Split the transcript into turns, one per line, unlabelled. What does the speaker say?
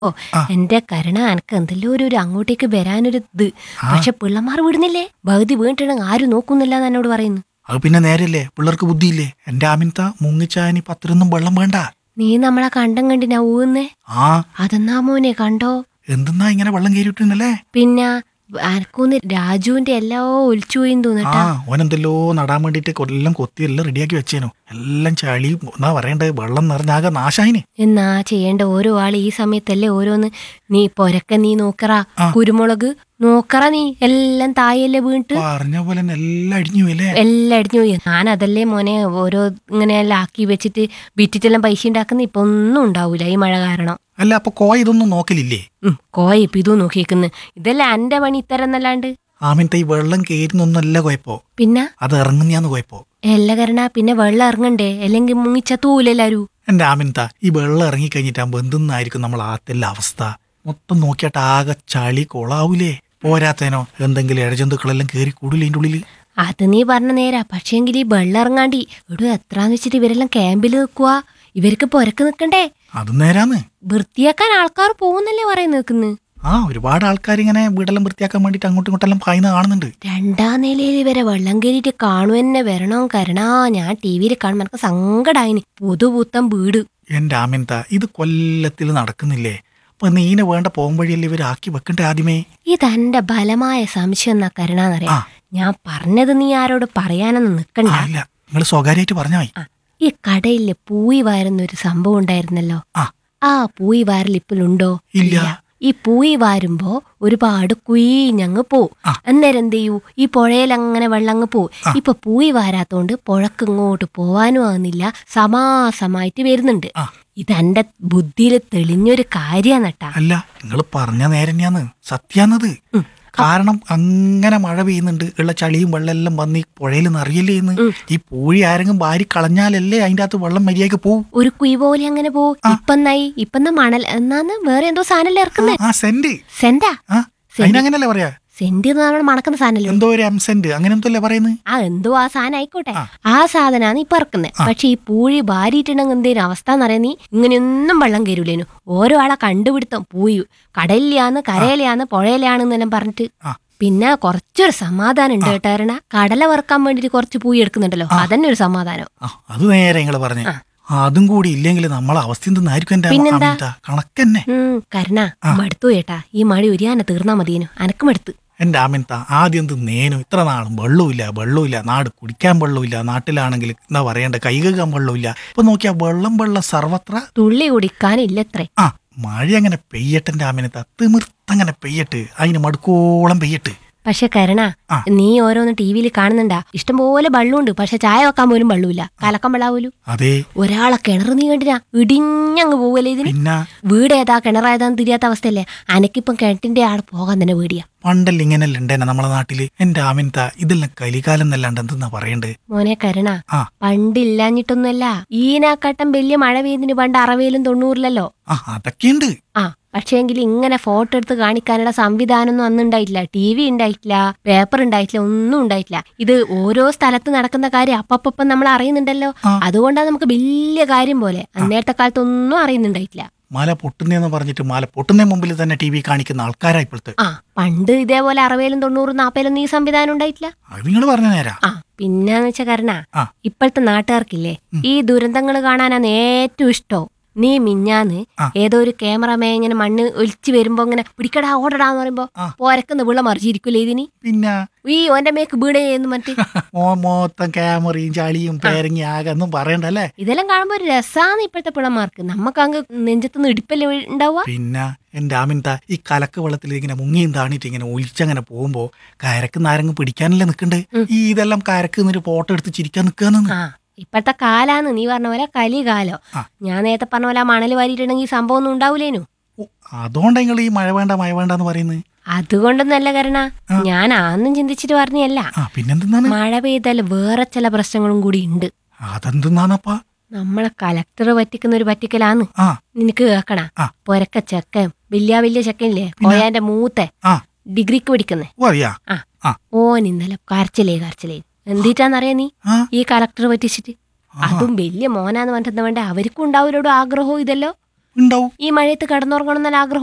ഓ എന്റെ കരുണ എനക്ക് എന്തെല്ലോ ഒരു ഒരു അങ്ങോട്ടേക്ക് വരാനൊരു ഇത് പക്ഷെ പിള്ളമാർ വിടുന്നില്ലേ ഭഗതി വീണിട്ടുണ്ടെങ്കിൽ ആരും നോക്കുന്നില്ല എന്ന് എന്നോട് പറയുന്നു
അത് പിന്നെ നേരല്ലേ പിള്ളേർക്ക് ബുദ്ധിയില്ലേ എന്റെ ആമിനത്ത മുങ്ങിച്ചായനി പത്തിരൊന്നും വെള്ളം വേണ്ട
നീ നമ്മളെ കണ്ടം കണ്ടിനാ ഊന്നേ
ആ
അതെന്നാ മോനെ കണ്ടോ
എന്തെന്നാ ഇങ്ങനെ വെള്ളം കയറിയിട്ടുണ്ടല്ലേ
പിന്നെ അനക്കൂന്ന് രാജുവിന്റെ എല്ലാം ഒലിച്ചു പോയി
ആ
തോന്നട്ടാ
ഓനെന്തെല്ലോ നടാൻ വേണ്ടിട്ട് കൊല്ലം കൊത്തി എല്ലാം റെഡിയാക്കി വെച്ചേനു എല്ലാം ചളി എന്നാ പറയണ്ടത് വെള്ളം നിറഞ്ഞാകെ നാശായിന്
എന്നാ ചെയ്യേണ്ട ഓരോ ആള് ഈ സമയത്തല്ലേ ഓരോന്ന് നീ പൊരക്ക നീ നോക്കറ കുരുമുളക് നോക്കറ നീ എല്ലാം തായല്ലേ വീണിട്ട്
പറഞ്ഞ പോലെ തന്നെ എല്ലാം അടിഞ്ഞു പോയില്ലേ
എല്ലാം അടിഞ്ഞു പോയി ഞാൻ അതല്ലേ മോനെ ഓരോ ഇങ്ങനെ എല്ലാം ആക്കി വെച്ചിട്ട് വിറ്റിട്ടെല്ലാം പൈസ ഉണ്ടാക്കുന്ന ഇപ്പൊ ഒന്നും ഉണ്ടാവൂല ഈ മഴ കാരണം
അല്ല അപ്പൊ കോയ ഇതൊന്നും നോക്കലില്ലേ
ഉം, കോയ ഇപ്പൊ ഇതും നോക്കിയേക്കുന്നു ഇതല്ല എന്റെ പണി ഇത്തരം എന്നല്ലാണ്ട്
ആമിനത്തെ ഈ വെള്ളം കയറുന്നൊന്നല്ല കുഴപ്പോ
പിന്നെ
അത് ഇറങ്ങുന്നയാന്ന് കുഴപ്പോ
എല്ലാ കരണ പിന്നെ വെള്ളം ഇറങ്ങണ്ടേ അല്ലെങ്കിൽ മുങ്ങിച്ചത്തൂലെല്ലാരും
എന്റെ ആമിനത്ത ഈ വെള്ളം ഇറങ്ങിക്കഴിഞ്ഞിട്ടാകുമ്പോ എന്തെന്നായിരിക്കും നമ്മൾ ആത്തിന്റെ അവസ്ഥ മൊത്തം നോക്കിയാട്ട് ആകെ ചളി കൊളാവൂലേ പോരാത്തേനോ എന്തെങ്കിലും ഇഴജന്തുക്കളെല്ലാം കയറി കൂടില്ല ഇതിന്റെ ഉള്ളില്
അത് നീ പറഞ്ഞ നേരാ പക്ഷേങ്കിൽ ഈ വെള്ളം ഇറങ്ങാണ്ടി ഇവിടെ എത്രാന്ന് വെച്ചിട്ട് ഇവരെല്ലാം ക്യാമ്പിൽ നിൽക്കുക ഇവർക്ക് പൊരക്ക് നിൽക്കണ്ടേ
അത് നേരാന്ന്
വൃത്തിയാക്കാൻ ആൾക്കാർ പോകുന്നല്ലേ പറയുന്ന നിൽക്കുന്നു
ആ ഒരുപാട് ആൾക്കാർ ഇങ്ങനെ വീടെല്ലാം വൃത്തിയാക്കാൻ വേണ്ടിട്ട് അങ്ങോട്ടും ഇങ്ങോട്ടെല്ലാം പായുന്ന കാണുന്നുണ്ട്
രണ്ടാം നിലയിൽ ഇവരെ വെള്ളം കയറിയിട്ട് കാണു തന്നെ വരണോ കരണാ ഞാൻ ടി വിയിൽ കാണുമ്പോൾ എനിക്ക് സങ്കടായിന് പുതുപുത്തൻ വീട്
എന്റെ ആമിനത്ത ഇത് കൊല്ലത്തിൽ നടക്കുന്നില്ലേ അപ്പൊ നീനെ വേണ്ട പോകുമ്പഴിയല്ലേ ഇവർ ആക്കി വെക്കണ്ടേ ആദ്യമേ
ഇതെന്റെ ബലമായ സംശയം എന്നാ കരുണാന്നറിയാം
ആ.
ഞാൻ പറഞ്ഞത് നീ ആരോട് പറയാനൊന്നും നിക്കണ്ട
ആ, ഇല്ല നിങ്ങൾ സ്വകാര്യമായിട്ട് പറഞ്ഞാ മതി
ആ, ഈ കടയില് പൂയി വാരുന്നൊരു സംഭവം ഉണ്ടായിരുന്നല്ലോ
ആ.
ആ പൂയി വാരൽ ഇപ്പോഴുണ്ടോ
ഇല്ല.
ഈ പൂയി വാരുമ്പോ ഒരുപാട് കുയിഞ്ഞങ്ങ് പോവും
ആ.
അന്നേരം എന്ത് ചെയ്യൂ ഈ പുഴയിൽ അങ്ങനെ വെള്ളം അങ്ങ് പോവും ഇപ്പൊ പൂയി വാരാത്തോണ്ട് പുഴക്ക് ഇങ്ങോട്ട് പോവാനും ആകുന്നില്ല സമാസമായിട്ട് വരുന്നുണ്ട്
ആ.
ഇതെന്റെ ബുദ്ധിയിൽ തെളിഞ്ഞൊരു കാര്യാന്നട്ടാ
അല്ല നിങ്ങൾ പറഞ്ഞ നേരം തന്നെയാന്ന് സത്യാന്നത്
ഉം.
കാരണം അങ്ങനെ മഴ പെയ്യുന്നുണ്ട് ഉള്ള ചളിയും വെള്ളമെല്ലാം വന്ന് ഈ പുഴയിൽ നിറയല്ലേ എന്ന് ഈ പൂഴി ആരെങ്കിലും വാരി കളഞ്ഞാലല്ലേ അതിന്റെ അകത്ത് വെള്ളം മര്യാദക്ക് പോവും
ഒരു കുയി പോലെ അങ്ങനെ പോവും ഇപ്പെന്നായി ഇപ്പെന്ന മണൽ എന്നാന്ന് വേറെ എന്തോ സാധനല്ലേ ഇറക്കുന്നേ
ആ സെന്റ്
സെന്റാ
ആ അതിനങ്ങനല്ലേ പറയാ
സെന്റ് നമ്മൾ മണക്കുന്ന സാധനല്ലേ
എന്തോ ഒരു എം സെന്റ് അങ്ങനെ എന്തോ അല്ലേ പറയുന്നത്
ആ എന്തോ ആ സാധനം ആയിക്കോട്ടെ ആ സാധനാണ് ഇപ്പൊ ഇറക്കുന്നത് പക്ഷെ ഈ പൂഴി ഭാരിയിട്ടുണ്ടെങ്കിൽ എന്തേലും അവസ്ഥ എന്നറിയാൻ നീ ഇങ്ങനെയൊന്നും വെള്ളം കയറൂലേനു ഓരോ ആളെ കണ്ടുപിടുത്തം പൂയി കടലിലാന്ന് കരയിലാന്ന് പുഴയിലാണെന്നെല്ലാം പറഞ്ഞിട്ട്
ആ.
പിന്നെ കുറച്ചൊരു സമാധാനം ഉണ്ട് കേട്ടാരണ കടല വറുക്കാൻ വേണ്ടിട്ട് കുറച്ച് പൂയി എടുക്കുന്നുണ്ടല്ലോ അതന്നെ ഒരു സമാധാനം
ആ അത് നേരെ നിങ്ങൾ പറഞ്ഞു അതും കൂടി ഇല്ലെങ്കിൽ നമ്മളെ അവസ്ഥ എന്തെന്നായിരിക്കും എന്റെ
പിന്നെന്താ?
അമിത കണക്കന്നെ
ഉം കരുണ മടുത്തു ചേട്ടാ ഈ മഴ ഉരിയാനെ തീർന്നാ മതിയേനു അനക്ക് മടുത്ത്
എന്റെ ആമിൻത ആദ്യം എന്ത് നേനു ഇത്ര നാളും വെള്ളമില്ല വെള്ളമില്ല നാട് കുടിക്കാൻ വെള്ളമില്ല നാട്ടിലാണെങ്കിൽ എന്താ പറയണ്ട കൈ കഴുകാൻ വെള്ളമില്ല ഇപ്പൊ നോക്കിയാ വെള്ളം വെള്ളം സർവത്ര
തുള്ളി കുടിക്കാനില്ലത്രേ
ആ മഴ അങ്ങനെ പെയ്യട്ടെ എന്റെ ആമിനത്ത തിമിർത്തങ്ങനെ പെയ്യട്ട് അതിന് മടുക്കോളം പെയ്യട്ട്
പക്ഷെ കരുണ
ആ.
നീ ഓരോന്ന് ടി വിയിൽ കാണുന്നുണ്ടാ ഇഷ്ടംപോലെ വെള്ളമുണ്ട് പക്ഷെ ചായ വെക്കാൻ പോലും വെള്ളമില്ല കലക്കം വെള്ളാവൂലു
അതെ
ഒരാളെ കിണർ നീ കണ്ടിനാ ഇടിഞ്ഞങ്ങ് പോവല്ലേ ഇതിന്
പിന്നെ
വീട് ഏതാ കിണറേതാന്ന് തിരിയാത്ത അവസ്ഥയല്ലേ അനക്കിപ്പം കിണറ്റിന്റെ ആടെ പോകാൻ തന്നെ പേടിയാ
പണ്ടല്ല ഇങ്ങനെയല്ല ഉണ്ടേനെ നമ്മളെ നാട്ടില് എന്റെ ആമിനത്ത ഇതെല്ലാം കലികാലം എന്നല്ലാണ്ട് എന്തെന്നാ പറയണ്ടേ
മോനെ കരുണ
ആ.
പണ്ടില്ലാഞ്ഞിട്ടൊന്നുമല്ല ഈനാക്കട്ടം വലിയ മഴ പെയ്യുന്നതിന് പണ്ട് അറവേലും തൊണ്ണൂറിലല്ലോ
ആ അതൊക്കെയുണ്ട്
ആ പക്ഷേങ്കിൽ ഇങ്ങനെ ഫോട്ടോ എടുത്ത് കാണിക്കാനുള്ള സംവിധാനമൊന്നും അന്ന് ഉണ്ടായിട്ടില്ല ടി വി ഉണ്ടായിട്ടില്ല പേപ്പർ ഉണ്ടായിട്ടില്ല ഒന്നും ഉണ്ടായിട്ടില്ല ഇത് ഓരോ സ്ഥലത്ത് നടക്കുന്ന കാര്യം അപ്പപ്പം നമ്മൾ അറിയുന്നുണ്ടല്ലോ
ആ.
അതുകൊണ്ടാണ് നമുക്ക് വലിയ കാര്യം പോലെ അന്നേരത്തെ കാലത്ത് ഒന്നും അറിയുന്നുണ്ടായിട്ടില്ല
മാല പൊട്ടുന്നേന്ന് പറഞ്ഞിട്ട് മാല പൊട്ടുന്നേ മുമ്പിൽ തന്നെ ടി വി കാണിക്കുന്ന ആൾക്കാരാ ഇപ്പോഴത്തെ
ആ പണ്ട് ഇതേപോലെ അറുപതിലും തൊണ്ണൂറും നാപ്പതിലും ഈ സംവിധാനം ഉണ്ടായിട്ടില്ല
അത് നിങ്ങൾ പറഞ്ഞ നേരാ
ആ പിന്നെന്ന് വെച്ച കാരണ
ആ.
ഇപ്പോഴത്തെ നാട്ടുകാർക്കില്ലേ ഈ ദുരന്തങ്ങൾ കാണാനാണ് ഏറ്റവും ഇഷ്ടം നീ മിഞ്ഞാന്ന്
ആ.
ഏതോ ഒരു ക്യാമറമേ ഇങ്ങനെ മണ്ണ് ഒലിച്ചു വരുമ്പോ ഇങ്ങനെ പിടിക്കടാ ഓടടാന്ന് പറയുമ്പോ
ആ.
പോരക്കുന്ന വിള മറിച്ചിരിക്കൂലേ ഇതിന്
പിന്നെ
ഈ ഓന്റെ മേക്ക് വീടേ എന്ന് മറ്റേ
മോ മൊത്തം ക്യാമറയും ചളിയും പേരങ്ങി ആകെ ഒന്നും പറയണ്ടല്ലേ
ഇതെല്ലാം കാണുമ്പോ ഒരു രസാന്ന് ഇപ്പോഴത്തെ പിള്ളമാർക്ക് നമുക്ക് അങ്ങ് നെഞ്ചത്തുനിന്ന് ഇടിപ്പല്ലേ ഉണ്ടാവുക
പിന്നെ എന്റെ ആമിൻത ഈ കലക്ക് വെള്ളത്തിൽ ഇങ്ങനെ മുങ്ങിയും താണിട്ട് ഇങ്ങനെ ഒലിച്ചങ്ങനെ പോകുമ്പോ കരക്ക് നാരങ്ങ് പിടിക്കാനല്ലേ നിക്കണ്ട് ഈ ഇതെല്ലാം കരക്ക് നിന്നൊരു ഫോട്ടോ എടുത്ത് ചിരിക്കാൻ നിക്കാന്ന്
ആ ഇപ്പോഴത്തെ കാലാന്ന് നീ പറഞ്ഞ പോലെ കലികാലോ
ആ.
ഞാൻ നേരത്തെ പറഞ്ഞ പോലെ ആ മണൽ വാരിയിട്ടുണ്ടെങ്കിൽ ഈ സംഭവം ഒന്നും ഉണ്ടാവൂലേനു
അതുകൊണ്ടാ നിങ്ങൾ ഈ മഴ വേണ്ട മഴ വേണ്ട എന്ന് പറയുന്നത്
അതുകൊണ്ടൊന്നല്ല കരണ ഞാൻ ആന്നും ചിന്തിച്ചിട്ട് പറഞ്ഞല്ല
ആ പിന്നെന്തെന്നാണ്
മഴ പെയ്താൽ വേറെ ചില പ്രശ്നങ്ങളും കൂടി ഉണ്ട്
അതെന്തെന്നാണപ്പാ
നമ്മളെ കലക്ടർ പറ്റിക്കുന്ന ഒരു പറ്റിക്കലാന്ന്
ആ
നിനക്ക് കേക്കണ
ആ.
പൊരക്ക ചെക്കൻ വലിയ വലിയ ചെക്കനില്ലേ കോയാന്റെ മൂത്തെ
ആ
ഡിഗ്രിക്ക് പഠിക്കുന്നേ
ഓ അറിയാ
ആ
ആ.
ഓൻ ഇന്നലെ കരച്ചിലേ കരച്ചിലേ എന്തിട്ടാന്നറിയാ നീ
ആ
ഈ കലക്ടർ പറ്റിച്ചിട്ട് അതും വലിയ മോനാന്ന് പറഞ്ഞിട്ട് വേണ്ട അവർക്കും ഉണ്ടാവില്ലോടോ ആഗ്രഹവും ഇതല്ലോ
ഉണ്ടാവും
ഈ മഴയത്ത് കിടന്നുറങ്ങണം എന്നുള്ള ആഗ്രഹം